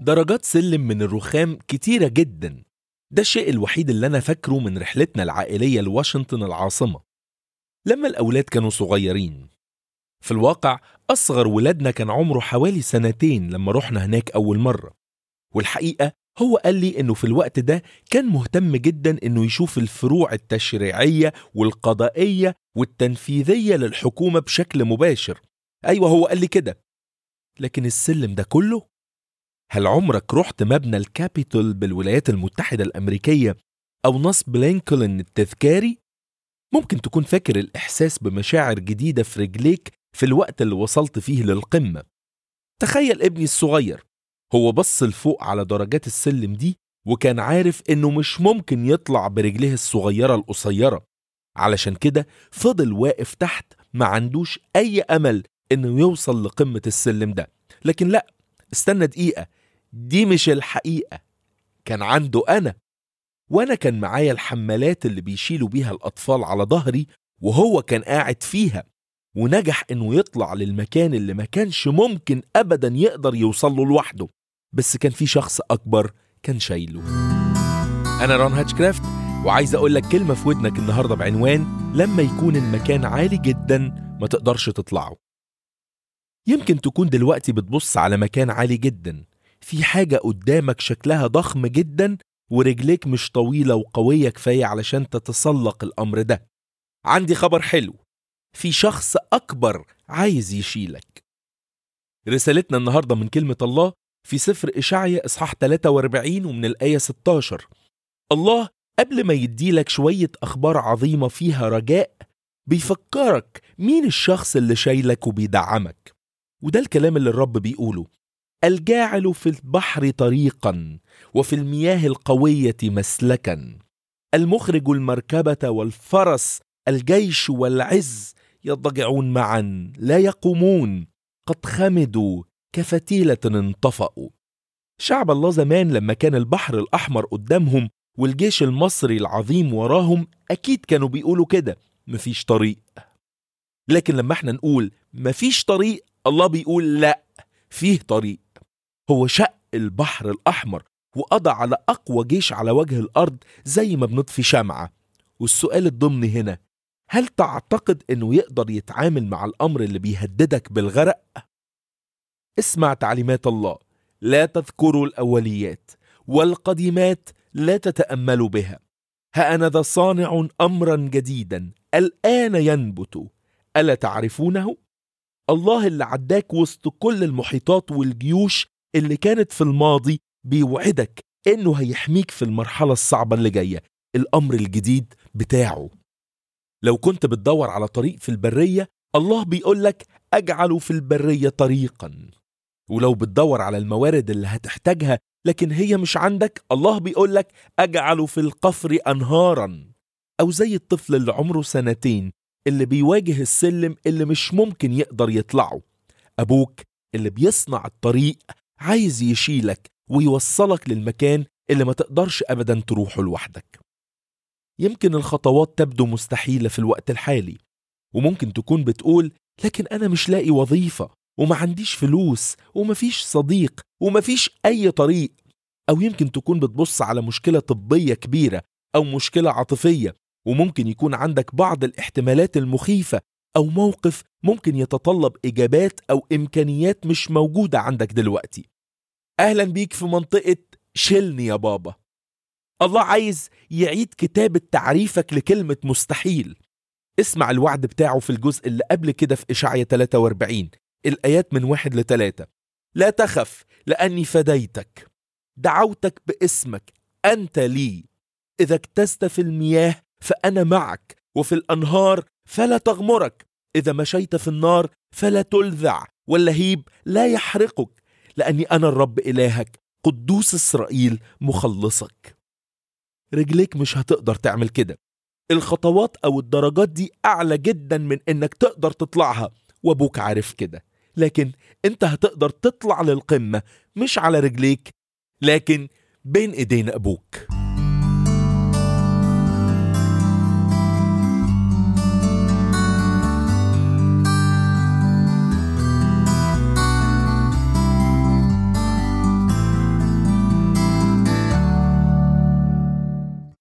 درجات سلم من الرخام كتيرة جدا ده الشيء الوحيد اللي أنا فاكره من رحلتنا العائلية لواشنطن العاصمة لما الأولاد كانوا صغيرين في الواقع أصغر ولادنا كان عمره حوالي سنتين لما رحنا هناك أول مرة والحقيقة هو قال لي إنه في الوقت ده كان مهتم جدا إنه يشوف الفروع التشريعية والقضائية والتنفيذية للحكومة بشكل مباشر أيوة هو قال لي كده لكن السلم ده كله هل عمرك رحت مبنى الكابيتول بالولايات المتحدة الأمريكية أو نصب لينكولن التذكاري؟ ممكن تكون فاكر الإحساس بمشاعر جديدة في رجليك في الوقت اللي وصلت فيه للقمة تخيل ابني الصغير هو بص لفوق على درجات السلم دي وكان عارف إنه مش ممكن يطلع برجليه الصغيرة القصيرة علشان كده فضل واقف تحت ما عندوش أي أمل إنه يوصل لقمة السلم ده لكن لأ استنى دقيقة دي مش الحقيقة كان عنده أنا وأنا كان معايا الحمالات اللي بيشيلوا بيها الأطفال على ظهري وهو كان قاعد فيها ونجح إنه يطلع للمكان اللي ما كانش ممكن أبدا يقدر يوصل له لوحده بس كان في شخص أكبر كان شايله أنا ران هاتشكرافت وعايز أقول لك كلمة في ودنك النهاردة بعنوان لما يكون المكان عالي جدا ما تقدرش تطلعه يمكن تكون دلوقتي بتبص على مكان عالي جدا في حاجة قدامك شكلها ضخم جدا ورجليك مش طويلة وقوية كفاية علشان تتسلق الأمر ده عندي خبر حلو في شخص أكبر عايز يشيلك رسالتنا النهاردة من كلمة الله في سفر إشعيا إصحاح 43 ومن الآية 16 الله قبل ما يديلك شوية أخبار عظيمة فيها رجاء بيفكرك مين الشخص اللي شايلك وبيدعمك وده الكلام اللي الرب بيقوله الجاعل في البحر طريقا وفي المياه القوية مسلكا المخرج المركبة والفرس الجيش والعز يضجعون معا لا يقومون قد خمدوا كفتيلة انطفأوا شعب الله زمان لما كان البحر الأحمر قدامهم والجيش المصري العظيم وراهم أكيد كانوا بيقولوا كده مفيش طريق لكن لما احنا نقول مفيش طريق الله بيقول لا فيه طريق هو شق البحر الأحمر وقضى على أقوى جيش على وجه الأرض زي ما بنطفي شمعة والسؤال الضمني هنا هل تعتقد أنه يقدر يتعامل مع الأمر اللي بيهددك بالغرق؟ اسمع تعليمات الله لا تذكروا الأوليات والقديمات لا تتأملوا بها ها أنا ذا صانع أمرا جديدا الآن ينبت ألا تعرفونه؟ الله اللي عداك وسط كل المحيطات والجيوش اللي كانت في الماضي بيوعدك انه هيحميك في المرحله الصعبه اللي جايه الامر الجديد بتاعه لو كنت بتدور على طريق في البريه الله بيقول لك اجعل في البريه طريقا ولو بتدور على الموارد اللي هتحتاجها لكن هي مش عندك الله بيقول لك اجعل في القفر انهارا او زي الطفل اللي عمره سنتين اللي بيواجه السلم اللي مش ممكن يقدر يطلعه ابوك اللي بيصنع الطريق عايز يشيلك ويوصلك للمكان اللي ما تقدرش ابدا تروحه لوحدك يمكن الخطوات تبدو مستحيله في الوقت الحالي وممكن تكون بتقول لكن انا مش لاقي وظيفه وما عنديش فلوس ومفيش صديق ومفيش اي طريق او يمكن تكون بتبص على مشكله طبيه كبيره او مشكله عاطفيه وممكن يكون عندك بعض الاحتمالات المخيفه او موقف ممكن يتطلب اجابات او امكانيات مش موجوده عندك دلوقتي اهلا بيك في منطقه شيلني يا بابا الله عايز يعيد كتابه تعريفك لكلمه مستحيل اسمع الوعد بتاعه في الجزء اللي قبل كده في إشعيا 43 الآيات من واحد لتلاتة لا تخف لأني فديتك دعوتك باسمك أنت لي إذا اكتست في المياه فأنا معك وفي الأنهار فلا تغمرك إذا مشيت في النار فلا تلذع واللهيب لا يحرقك لأني أنا الرب إلهك قدوس إسرائيل مخلصك رجليك مش هتقدر تعمل كده الخطوات أو الدرجات دي أعلى جدا من إنك تقدر تطلعها وأبوك عارف كده لكن أنت هتقدر تطلع للقمة مش على رجليك لكن بين إيدين أبوك